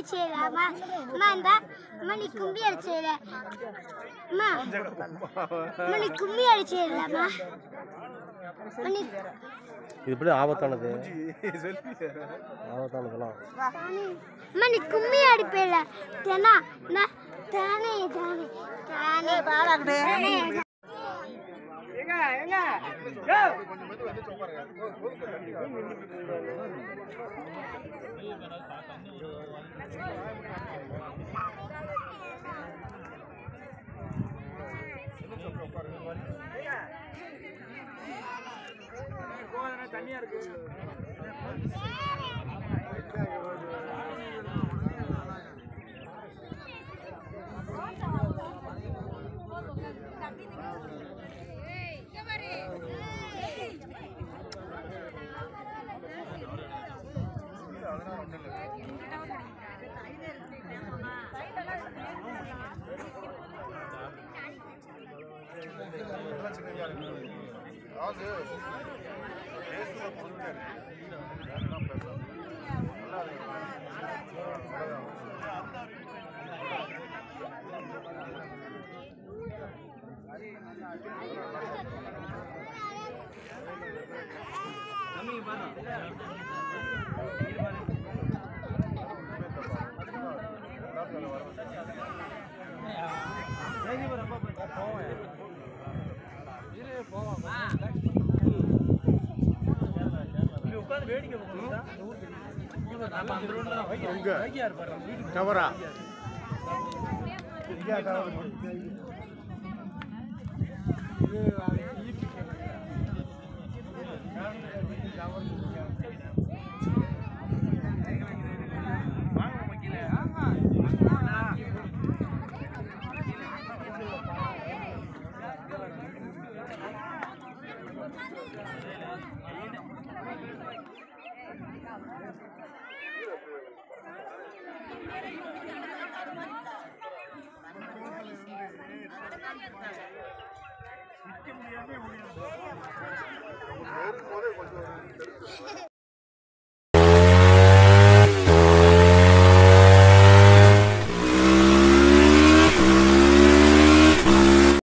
அடிச்சிடல அம்மா அம்மா இந்த அம்மா நீ கும்பி அடிச்சிடல அம்மா அம்மா நீ கும்பி அடிச்சிடல அம்மா அம்மா நீ இது எப்படி ஆபத்தானது ஆபத்தானதெல்லாம் அம்மா நீ கும்மி அடிப்பேல தேனா நான் தானே தானே தானே தானே டவரா ஏறும்போதே கொஞ்சம்